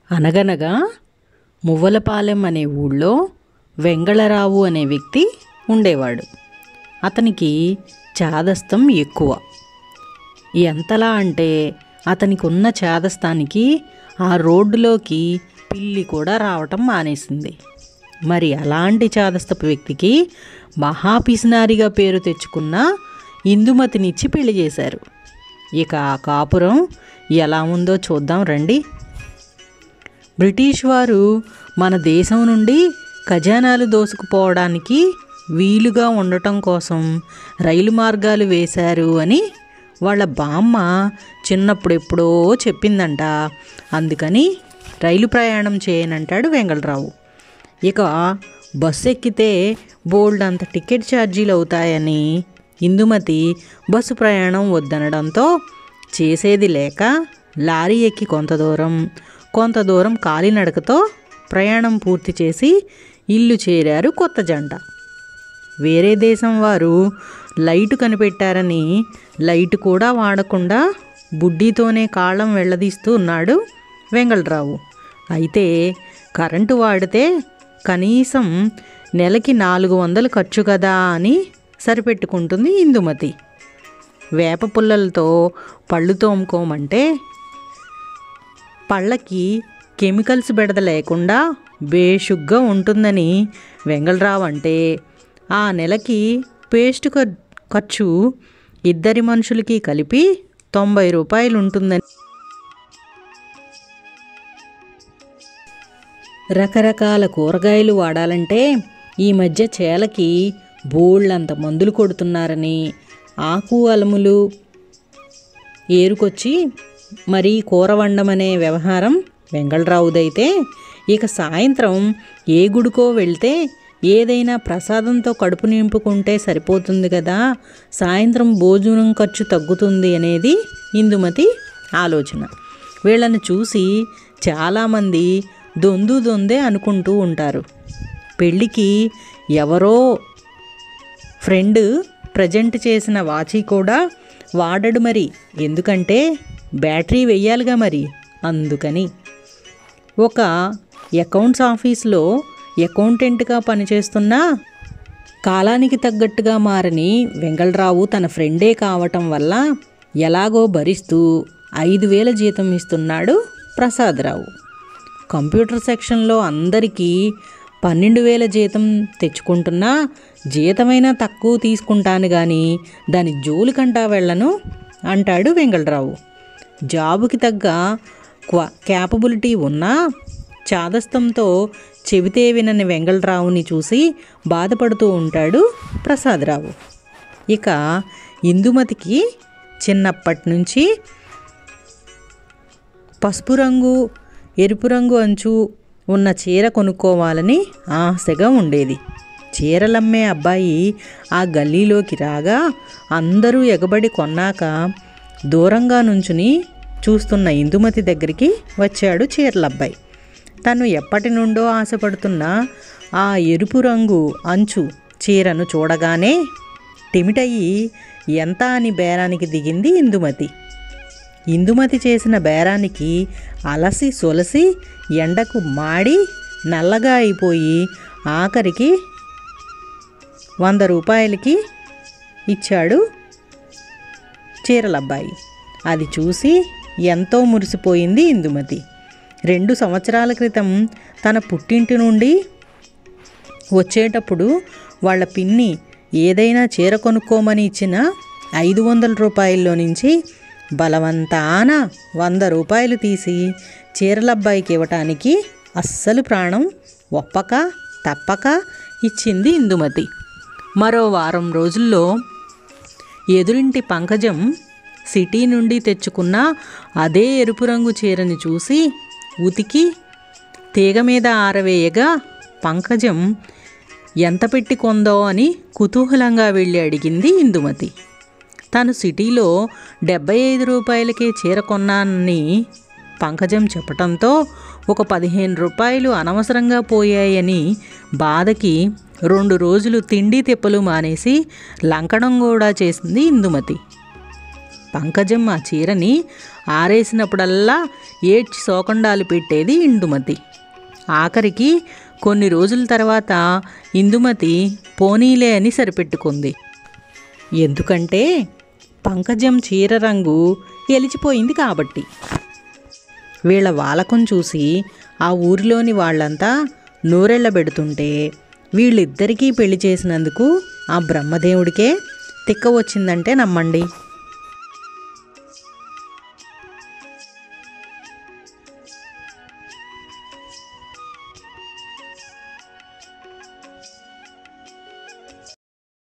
అనగనగా మువ్వలపాలెం అనే ఊళ్ళో వెంగళరావు అనే వ్యక్తి ఉండేవాడు అతనికి చాదస్తం ఎక్కువ ఎంతలా అంటే అతనికి ఉన్న చాదస్తానికి ఆ రోడ్డులోకి పిల్లి కూడా రావటం మానేసింది మరి అలాంటి చాదస్తపు వ్యక్తికి మహాపిసినారిగా పేరు తెచ్చుకున్న ఇందుమతినిచ్చి పెళ్లి చేశారు ఇక ఆ కాపురం ఎలా ఉందో చూద్దాం రండి బ్రిటిష్ వారు మన దేశం నుండి ఖజానాలు దోసుకుపోవడానికి వీలుగా ఉండటం కోసం రైలు మార్గాలు వేశారు అని వాళ్ళ బామ్మ చిన్నప్పుడెప్పుడో చెప్పిందంట అందుకని రైలు ప్రయాణం చేయనంటాడు వెంగళరావు ఇక బస్సు ఎక్కితే బోల్డ్ అంత టికెట్ ఛార్జీలు అవుతాయని ఇందుమతి బస్సు ప్రయాణం వద్దనడంతో చేసేది లేక లారీ ఎక్కి కొంత దూరం కొంత దూరం కాలినడకతో ప్రయాణం పూర్తి చేసి ఇల్లు చేరారు కొత్త జంట వేరే దేశం వారు లైటు కనిపెట్టారని లైటు కూడా వాడకుండా బుడ్డీతోనే కాళ్ళం వెళ్ళదీస్తూ ఉన్నాడు వెంగళరావు అయితే కరెంటు వాడితే కనీసం నెలకి నాలుగు వందలు ఖర్చు కదా అని సరిపెట్టుకుంటుంది ఇందుమతి వేప పుల్లలతో పళ్ళు తోముకోమంటే పళ్ళకి కెమికల్స్ బెడద లేకుండా బేషుగ్గా ఉంటుందని వెంగళరావు అంటే ఆ నెలకి పేస్ట్ ఖర్- ఖర్చు ఇద్దరి మనుషులకి కలిపి తొంభై రూపాయలు ఉంటుందని రకరకాల కూరగాయలు వాడాలంటే ఈ మధ్య చేలకి బోళ్ళంత మందులు కొడుతున్నారని ఆకు అలములు ఏరుకొచ్చి మరి కూర వండమనే వ్యవహారం వెంగళరావుదైతే ఇక సాయంత్రం ఏ గుడికో వెళ్తే ఏదైనా ప్రసాదంతో కడుపు నింపుకుంటే సరిపోతుంది కదా సాయంత్రం భోజనం ఖర్చు తగ్గుతుంది అనేది ఇందుమతి ఆలోచన వీళ్ళని చూసి చాలామంది దొందు దొందే అనుకుంటూ ఉంటారు పెళ్ళికి ఎవరో ఫ్రెండ్ ప్రజెంట్ చేసిన వాచి కూడా వాడడు మరి ఎందుకంటే బ్యాటరీ వెయ్యాలిగా మరి అందుకని ఒక అకౌంట్స్ ఆఫీస్లో అకౌంటెంట్గా పనిచేస్తున్న కాలానికి తగ్గట్టుగా మారని వెంగళరావు తన ఫ్రెండే కావటం వల్ల ఎలాగో భరిస్తూ ఐదు వేల జీతం ఇస్తున్నాడు ప్రసాదరావు కంప్యూటర్ సెక్షన్లో అందరికీ పన్నెండు వేల జీతం తెచ్చుకుంటున్నా జీతమైనా తక్కువ తీసుకుంటాను కానీ దాని జోలికంటా వెళ్ళను అంటాడు వెంగళరావు జాబుకి తగ్గ క్వా క్యాపబిలిటీ ఉన్నా చాదస్తంతో చెబితే వినని వెంగళరావుని చూసి బాధపడుతూ ఉంటాడు ప్రసాదరావు ఇక ఇందుమతికి చిన్నప్పటి నుంచి పసుపు రంగు ఎరుపు రంగు అంచు ఉన్న చీర కొనుక్కోవాలని ఆశగా ఉండేది చీరలమ్మే అబ్బాయి ఆ గల్లీలోకి రాగా అందరూ ఎగబడి కొన్నాక దూరంగా నుంచుని చూస్తున్న ఇందుమతి దగ్గరికి వచ్చాడు చీరలబ్బాయి తను ఎప్పటి నుండో ఆశపడుతున్న ఆ ఎరుపు రంగు అంచు చీరను చూడగానే టిమిటయ్యి ఎంత అని బేరానికి దిగింది ఇందుమతి ఇందుమతి చేసిన బేరానికి అలసి సొలసి ఎండకు మాడి నల్లగా అయిపోయి ఆఖరికి వంద రూపాయలకి ఇచ్చాడు చీరలబ్బాయి అది చూసి ఎంతో మురిసిపోయింది ఇందుమతి రెండు సంవత్సరాల క్రితం తన పుట్టింటి నుండి వచ్చేటప్పుడు వాళ్ళ పిన్ని ఏదైనా చీర కొనుక్కోమని ఇచ్చిన ఐదు వందల రూపాయల్లో నుంచి బలవంతాన వంద రూపాయలు తీసి చీరలబ్బాయికి ఇవ్వటానికి అస్సలు ప్రాణం ఒప్పక తప్పక ఇచ్చింది ఇందుమతి మరో వారం రోజుల్లో ఎదురింటి పంకజం సిటీ నుండి తెచ్చుకున్న అదే ఎరుపు రంగు చీరని చూసి ఉతికి తీగ మీద ఆరవేయగా పంకజం ఎంత పెట్టి కొందో అని కుతూహలంగా వెళ్ళి అడిగింది ఇందుమతి తను సిటీలో డెబ్బై ఐదు రూపాయలకే చీర కొన్నానని పంకజం చెప్పటంతో ఒక పదిహేను రూపాయలు అనవసరంగా పోయాయని బాధకి రెండు రోజులు తిండి తిప్పలు మానేసి లంకడం కూడా చేసింది ఇందుమతి పంకజం ఆ చీరని ఆరేసినప్పుడల్లా ఏడ్చి శోకండాలు పెట్టేది ఇందుమతి ఆఖరికి కొన్ని రోజుల తర్వాత ఇందుమతి పోనీలే అని సరిపెట్టుకుంది ఎందుకంటే పంకజం చీర రంగు ఎలిచిపోయింది కాబట్టి వీళ్ళ వాలకం చూసి ఆ ఊరిలోని వాళ్ళంతా నూరెళ్ళబెడుతుంటే వీళ్ళిద్దరికీ పెళ్లి చేసినందుకు ఆ బ్రహ్మదేవుడికే తిక్క వచ్చిందంటే నమ్మండి